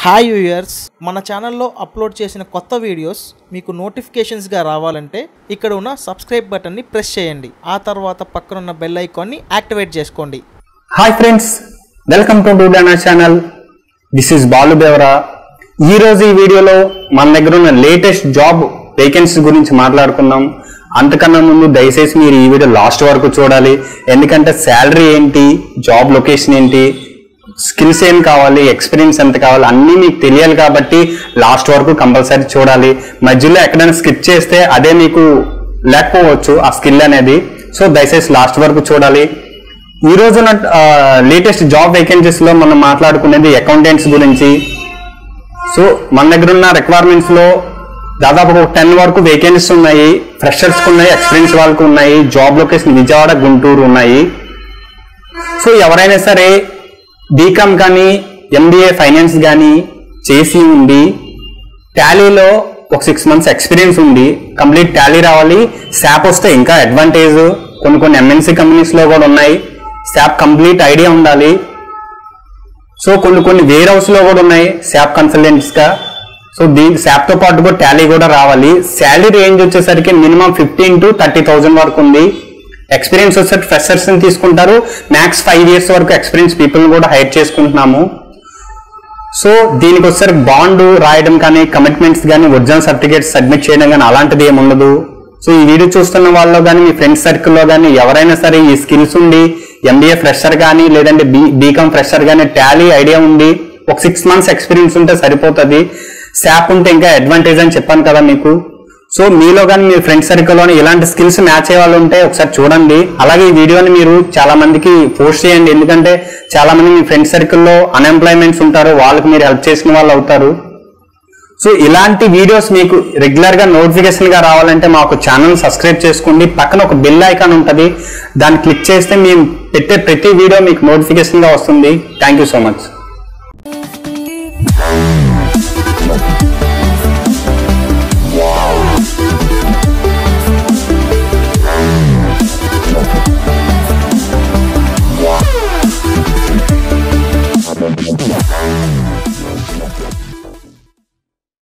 hi viewers మన ఛానల్లో upload చేసిన కొత్త వీడియోస్ మీకు నోటిఫికేషన్స్ గా రావాలంటే ఇక్కడ ఉన్న సబ్స్క్రైబ్ బటన్ని ప్రెస్ చేయండి ఆ తర్వాత పక్కనున్న బెల్ ఐకాన్ని యాక్టివేట్ చేసుకోండి హాయ్ ఫ్రెండ్స్ వెల్కమ్ టు డూడానా channel this is Balu Devara ఈ రోజు ఈ వీడియోలో మన దగ్గర ఉన్న లేటెస్ట్ జాబ్ వేకెన్సీ గురించి మాట్లాడుకుందాం అంతకన్నా ముందు దయచేసి మీరు ఈ వీడియో లాస్ట్ వరకు చూడాలి ఎందుకంటే శాలరీ ఏంటి జాబ్ లొకేషన్ ఏంటి స్కిల్స్ ఏం కావాలి ఎక్స్పీరియన్స్ ఎంత కావాలి అన్నీ మీకు తెలియాలి కాబట్టి లాస్ట్ వరకు కంపల్సరీ చూడాలి మధ్యలో ఎక్కడైనా స్కిప్ చేస్తే అదే మీకు లేకపోవచ్చు ఆ స్కిల్ అనేది సో దయచేసి లాస్ట్ వరకు చూడాలి ఈ రోజు లేటెస్ట్ జాబ్ వేకెన్సీస్ లో మనం మాట్లాడుకునేది అకౌంటెంట్స్ గురించి సో మన దగ్గర ఉన్న రిక్వైర్మెంట్స్ లో దాదాపు ఒక టెన్ వరకు వేకెన్సీస్ ఉన్నాయి ఫ్రెషర్స్ ఉన్నాయి ఎక్స్పీరియన్స్ వాళ్ళకు ఉన్నాయి జాబ్ లొకేషన్ విజయవాడ గుంటూరు ఉన్నాయి సో ఎవరైనా సరే బీకామ్ కానీ ఎంబీఏ ఫైనాన్స్ కానీ చేసి ఉండి టాలీలో ఒక సిక్స్ మంత్స్ ఎక్స్పీరియన్స్ ఉంది కంప్లీట్ టాలీ రావాలి శాప్ వస్తే ఇంకా అడ్వాంటేజ్ కొన్ని కొన్ని ఎంఎన్సీ కంపెనీస్ లో కూడా ఉన్నాయి శాప్ కంప్లీట్ ఐడియా ఉండాలి సో కొన్ని కొన్ని వేర్ హౌస్ లో కూడా ఉన్నాయి శాప్ కన్సల్టెంట్స్ గా సో దీని శాప్ తో పాటు కూడా టాలీ కూడా రావాలి శాలరీ రేంజ్ వచ్చేసరికి minimum fifteen to thirty thousand వరకు ఉంది ఎక్స్పీరియన్స్ వచ్చేసరికి ఫ్రెషర్స్ ని తీసుకుంటారు మ్యాక్స్ ఫైవ్ ఇయర్స్ వరకు ఎక్స్పీరియన్స్ పీపుల్ కూడా హైర్ చేసుకుంటున్నాము సో దీనికి వచ్చేసరికి బాండ్ రాయడం కానీ కమిట్మెంట్స్ కానీ ఒరిజినల్ సర్టిఫికేట్స్ సబ్మిట్ చేయడం కానీ అలాంటిది ఏమి ఉండదు సో ఈ వీడియో చూస్తున్న వాళ్ళలో కానీ మీ ఫ్రెండ్స్ సర్కిల్లో కానీ ఎవరైనా సరే ఈ స్కిల్స్ ఉండి ఎంబీఏ ఫ్రెషర్ కానీ లేదంటే బీ బీకామ్ ఫ్రెషర్ కానీ టాలీ ఐడియా ఉంది ఒక సిక్స్ మంత్స్ ఎక్స్పీరియన్స్ ఉంటే సరిపోతుంది శాప్ ఉంటే ఇంకా అడ్వాంటేజ్ అని చెప్పాను కదా మీకు సో మీలో కానీ మీ ఫ్రెండ్ సర్కిల్లో ఇలాంటి స్కిల్స్ మ్యాచ్ అయ్యే వాళ్ళు ఉంటే ఒకసారి చూడండి అలాగే ఈ వీడియోని మీరు చాలా మందికి పోస్ట్ చేయండి ఎందుకంటే చాలా మంది మీ ఫ్రెండ్ సర్కిల్లో అన్ఎంప్లాయ్మెంట్స్ ఉంటారు వాళ్ళకి మీరు హెల్ప్ చేసిన వాళ్ళు అవుతారు సో ఇలాంటి వీడియోస్ మీకు రెగ్యులర్ గా నోటిఫికేషన్ గా రావాలంటే మాకు ఛానల్ సబ్స్క్రైబ్ చేసుకోండి పక్కన ఒక బెల్ ఐకాన్ ఉంటుంది దాన్ని క్లిక్ చేస్తే మేము పెట్టే ప్రతి వీడియో మీకు నోటిఫికేషన్ గా వస్తుంది థ్యాంక్ యూ సో మచ్